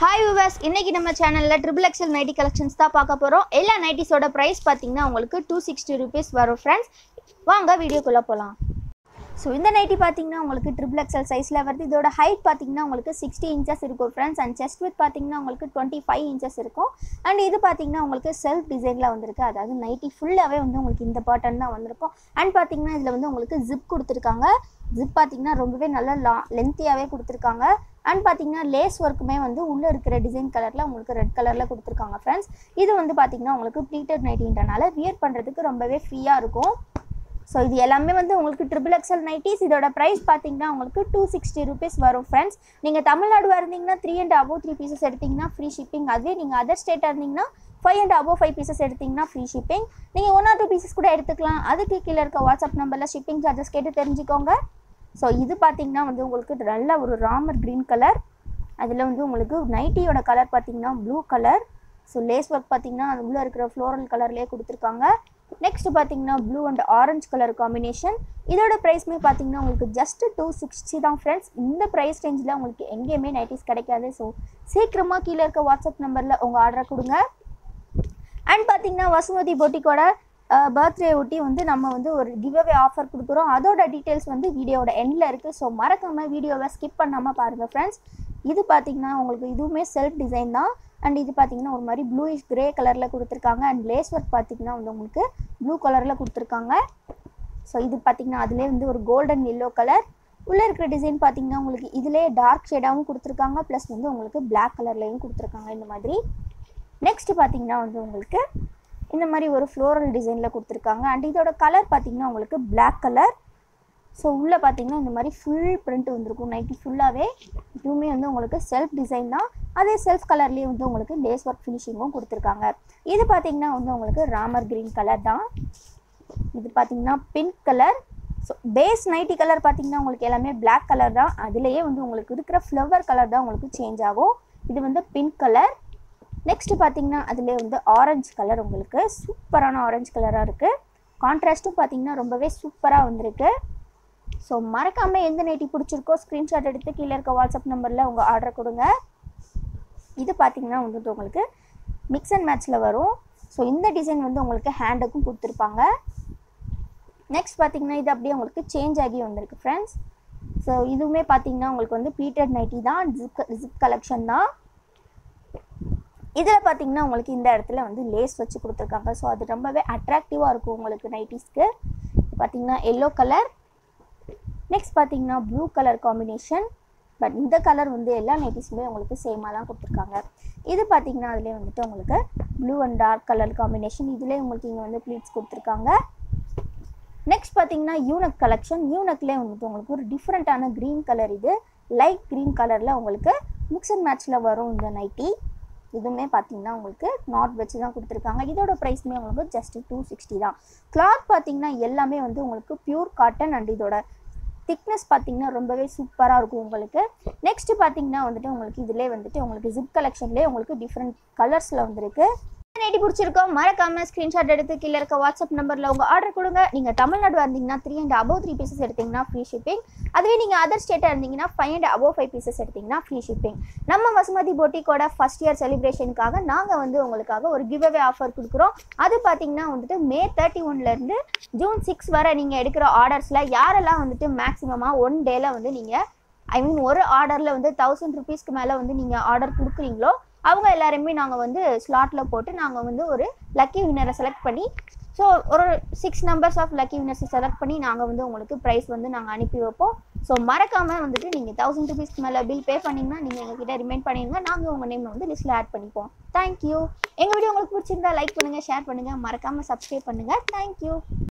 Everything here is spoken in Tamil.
ஹாய் விவாஸ் இன்னைக்கு நம்ம சேனலில் ட்ரிபிள் எக்ஸல் நைட்டி கலெக்ஷன்ஸ் தான் பார்க்க போகிறோம் எல்லா நைட்டிஸோட ப்ரைஸ் பார்த்தீங்கன்னா உங்களுக்கு டூ சிக்ஸ்டி ருபீஸ் வரும் ஃப்ரெண்ட்ஸ் வாங்க வீடியோக்குள்ளே போகலாம் ஸோ இந்த நைட்டி பார்த்தீங்கன்னா உங்களுக்கு ட்ரிபிள் எக்ஸல் சைஸில் வருது இதோட ஹைட் பார்த்தீங்கன்னா உங்களுக்கு சிக்ஸ்டி இன்ச்சஸ் இருக்கும் ஃப்ரெண்ட்ஸ் அண்ட் செஸ்ட் வித் பார்த்தீங்கன்னா உங்களுக்கு டுவெண்ட்டி ஃபைவ் இன்ச்சஸ் இருக்கும் அண்ட் இது பார்த்தீங்கன்னா உங்களுக்கு செல்ஃப் டிசைனில் வந்திருக்கு அதாவது நைட்டி ஃபுல்லாகவே வந்து உங்களுக்கு இந்த பேட்டர்ன் தான் வந்திருக்கும் அண்ட் பார்த்தீங்கன்னா இதில் வந்து உங்களுக்கு ஜிப் கொடுத்துருக்காங்க ஜிப் பார்த்தீங்கன்னா ரொம்பவே நல்ல லா லென்த்தியாகவே கொடுத்துருக்காங்க அண்ட் பார்த்தீங்கன்னா லேஸ் ஒர்க்குமே வந்து உள்ளே இருக்கிற டிசைன் கலரில் உங்களுக்கு ரெட் கலரில் கொடுத்துருக்காங்க ஃப்ரெண்ட்ஸ் இது வந்து பார்த்தீங்கன்னா உங்களுக்கு ப்ளீட்டட் நைட்டின்றனால வியர் பண்ணுறதுக்கு ரொம்பவே ஃப்ரீயாக இருக்கும் ஸோ இது எல்லாமே வந்து உங்களுக்கு ட்ரிபிள் எக்ஸல் நைட்டிஸ் இதோட ப்ரைஸ் பார்த்தீங்கன்னா உங்களுக்கு டூ சிக்ஸ்டி ருபீஸ் வரும் ஃப்ரெண்ட்ஸ் நீங்கள் தமிழ்நாடு இருந்தீங்கன்னா three and above three pieces எடுத்தீங்கன்னா ஃப்ரீ ஷிப்பிங் அதுவே நீங்கள் அதர் ஸ்டேட்டாக இருந்தீங்கன்னா five and above five pieces எடுத்தீங்கன்னா ஃப்ரீ ஷிப்பிங் நீங்கள் ஒன் ஆர் டூ பீசஸ் கூட எடுத்துக்கலாம் அதுக்கு கீழே இருக்க வாட்ஸ்அப் நம்பரில் ஷிப்பிங் சார்ஜஸ் கேட்டு தெரிஞ்சுக்கோங்க ஸோ இது பார்த்தீங்கன்னா வந்து உங்களுக்கு நல்ல ஒரு ராமர் க்ரீன் கலர் அதில் வந்து உங்களுக்கு நைட்டியோட கலர் பார்த்தீங்கன்னா blue colour so lace work பார்த்தீங்கன்னா அது உள்ளே இருக்கிற ஃப்ளோரல் கலர்லேயே கொடுத்துருக்காங்க நெக்ஸ்ட் பார்த்தீங்கன்னா blue and orange colour combination இதோட ப்ரைஸ்மே பார்த்தீங்கன்னா உங்களுக்கு ஜஸ்ட் டூ சிக்ஸ்டி தான் ஃப்ரெண்ட்ஸ் இந்த ப்ரைஸ் ரேஞ்சில் உங்களுக்கு எங்கேயுமே நைட்டிஸ் கிடைக்காது ஸோ சீக்கிரமாக கீழே இருக்க வாட்ஸ்அப் நம்பரில் உங்கள் ஆர்டரை கொடுங்க அண்ட் பார்த்தீங்கன்னா வசுமதி பொட்டிக்கோட பர்த்டே ஒட்டி வந்து நம்ம வந்து ஒரு கிவ்அவே ஆஃபர் கொடுக்குறோம் அதோட டீட்டெயில்ஸ் வந்து வீடியோவோட எண்டில் இருக்குது ஸோ மறக்காமல் வீடியோவை ஸ்கிப் பண்ணாமல் பாருங்கள் ஃப்ரெண்ட்ஸ் இது பார்த்தீங்கன்னா உங்களுக்கு இதுவுமே செல்ஃப் டிசைன் தான் அண்ட் இது பார்த்தீங்கன்னா ஒரு மாதிரி ப்ளூயிஷ் கிரே கலரில் கொடுத்துருக்காங்க அண்ட் லேஸ் ஒர்க் பார்த்தீங்கன்னா வந்து உங்களுக்கு ப்ளூ கலரில் கொடுத்துருக்காங்க ஸோ இது பார்த்தீங்கன்னா அதுலேயே வந்து ஒரு கோல்டன் எல்லோ கலர் உள்ளே இருக்கிற டிசைன் பார்த்தீங்கன்னா உங்களுக்கு இதிலே டார்க் ஷேடாகவும் கொடுத்துருக்காங்க ப்ளஸ் வந்து உங்களுக்கு பிளாக் கலர்லேயும் கொடுத்துருக்காங்க இந்த மாதிரி நெக்ஸ்ட் பார்த்தீங்கன்னா வந்து உங்களுக்கு இந்த மாதிரி ஒரு ஃப்ளோரல் டிசைனில் கொடுத்துருக்காங்க அண்ட் இதோட கலர் பார்த்தீங்கன்னா உங்களுக்கு பிளாக் கலர் ஸோ உள்ளே பார்த்தீங்கன்னா இந்த மாதிரி ஃபுல் பிரிண்ட் வந்திருக்கும் நைட்டி ஃபுல்லாகவே இதுவுமே வந்து உங்களுக்கு செல்ஃப் டிசைன் தான் அதே செல்ஃப் கலர்லேயே வந்து உங்களுக்கு லேஸ் ஒர்க் ஃபினிஷிங்கும் கொடுத்துருக்காங்க இது பார்த்தீங்கன்னா வந்து உங்களுக்கு ராமர் க்ரீன் கலர் தான் இது பார்த்தீங்கன்னா pink colour so base nighty colour பார்த்தீங்கன்னா உங்களுக்கு எல்லாமே பிளாக் கலர் தான் அதுலேயே வந்து உங்களுக்கு இருக்கிற ஃப்ளவர் கலர் தான் உங்களுக்கு சேஞ்ச் ஆகும் இது வந்து பிங்க் கலர் நெக்ஸ்ட்டு பார்த்தீங்கன்னா அதிலே வந்து ஆரஞ்சு கலர் உங்களுக்கு சூப்பரான ஆரஞ்சு கலராக இருக்குது கான்ட்ராஸ்ட்டும் பார்த்தீங்கன்னா ரொம்பவே சூப்பராக வந்திருக்கு ஸோ மறக்காமல் எந்த நைட்டி பிடிச்சிருக்கோ ஸ்க்ரீன்ஷாட் எடுத்து கீழே இருக்க வாட்ஸ்அப் நம்பரில் உங்கள் ஆர்டர் கொடுங்க இது பார்த்தீங்கன்னா வந்துட்டு உங்களுக்கு மிக்ஸ் அண்ட் மேட்ச்சில் வரும் ஸோ இந்த டிசைன் வந்து உங்களுக்கு ஹேண்டுக்கும் கொடுத்துருப்பாங்க நெக்ஸ்ட் பார்த்தீங்கன்னா இது அப்படியே உங்களுக்கு சேஞ்ச் ஆகி வந்திருக்கு ஃப்ரெண்ட்ஸ் ஸோ இதுவுமே பார்த்தீங்கன்னா உங்களுக்கு வந்து ப்ளீட்டட் நைட்டி தான் ஜிப் ஜிப் கலெக்ஷன் தான் இதில் பார்த்தீங்கன்னா உங்களுக்கு இந்த இடத்துல வந்து லேஸ் வச்சு கொடுத்துருக்காங்க ஸோ அது ரொம்பவே அட்ராக்டிவாக இருக்கும் உங்களுக்கு நைட்டிஸ்க்கு பார்த்தீங்கன்னா எல்லோ கலர் நெக்ஸ்ட் பார்த்தீங்கன்னா ப்ளூ கலர் காம்பினேஷன் பட் இந்த கலர் வந்து எல்லா நைட்டிஸுமே உங்களுக்கு சேமாக தான் கொடுத்துருக்காங்க இது பார்த்தீங்கன்னா அதிலே வந்துட்டு உங்களுக்கு blue and dark colour combination இதுலேயே உங்களுக்கு இங்கே வந்து ப்ளீட்ஸ் கொடுத்துருக்காங்க நெக்ஸ்ட் பார்த்தீங்கன்னா யூனக் கலெக்ஷன் யூனக்லேயே வந்துட்டு உங்களுக்கு ஒரு டிஃப்ரெண்ட்டான க்ரீன் கலர் இது லைட் க்ரீன் கலரில் உங்களுக்கு மிக்ஸ் அண்ட் மேட்ச்சில் வரும் இந்த நைட்டி இதுவுமே பார்த்தீங்கன்னா உங்களுக்கு நாட் வச்சு தான் கொடுத்துருக்காங்க இதோட ப்ரைஸ்மே உங்களுக்கு ஜஸ்ட் டூ சிக்ஸ்டி தான் கிளாத் பார்த்தீங்கன்னா எல்லாமே வந்து உங்களுக்கு பியூர் காட்டன் அண்ட் இதோட திக்னஸ் பார்த்தீங்கன்னா ரொம்பவே சூப்பராக இருக்கும் உங்களுக்கு நெக்ஸ்ட்டு பார்த்தீங்கன்னா வந்துட்டு உங்களுக்கு இதிலே வந்துட்டு உங்களுக்கு ஜிப் கலெக்ஷன்லேயே உங்களுக்கு டிஃப்ரெண்ட் கலர்ஸில் வந்திருக்கு நைட்டி பிடிச்சிருக்கோம் மறக்காம ஸ்க்ரீன்ஷாட் எடுத்து கீழே இருக்க வாட்ஸ்அப் நம்பரில் உங்கள் ஆர்டர் கொடுங்க நீங்கள் தமிழ்நாடு வந்தீங்கன்னா three and above three pieces எடுத்தீங்கன்னா ஃப்ரீ ஷிப்பிங் அதுவே நீங்கள் அதர் ஸ்டேட்டாக இருந்தீங்கன்னா five and above five pieces எடுத்தீங்கன்னா ஃப்ரீ ஷிப்பிங் நம்ம வசுமதி போட்டிக்கோட ஃபஸ்ட் இயர் செலிப்ரேஷனுக்காக நாங்கள் வந்து உங்களுக்காக ஒரு கிவ் அவே ஆஃபர் கொடுக்குறோம் அது பார்த்தீங்கன்னா வந்துட்டு மே தேர்ட்டி ஒன்லேருந்து ஜூன் சிக்ஸ் வரை நீங்கள் எடுக்கிற ஆர்டர்ஸில் யாரெல்லாம் வந்துட்டு மேக்ஸிமமாக ஒன் டேல வந்து நீங்கள் ஐ மீன் ஒரு ஆர்டரில் வந்து தௌசண்ட் ருபீஸ்க்கு மேலே வந்து நீங்கள் ஆர்டர் கொடுக்குறீங்களோ அவங்க எல்லாருமே நாங்கள் வந்து ஸ்லாட்டில் போட்டு நாங்கள் வந்து ஒரு லக்கி வின்னரை செலக்ட் பண்ணி ஸோ ஒரு சிக்ஸ் நம்பர்ஸ் ஆஃப் லக்கி வின்னர்ஸை செலக்ட் பண்ணி நாங்கள் வந்து உங்களுக்கு ப்ரைஸ் வந்து நாங்கள் அனுப்பி வைப்போம் ஸோ மறக்காமல் வந்துட்டு நீங்கள் தௌசண்ட் ருபீஸ்க்கு மேலே பில் பே பண்ணிங்கன்னா நீங்கள் எங்ககிட்ட ரிமைண்ட் பண்ணிடுங்க நாங்கள் உங்கள் நேம் வந்து லிஸ்ட்டில் ஆட் பண்ணிப்போம் தேங்க்யூ எங்கள் வீடியோ உங்களுக்கு பிடிச்சிருந்தா லைக் பண்ணுங்கள் ஷேர் பண்ணுங்கள் மறக்காமல் சப்ஸ்கிரைப் பண்ணுங்கள் தேங்க்யூ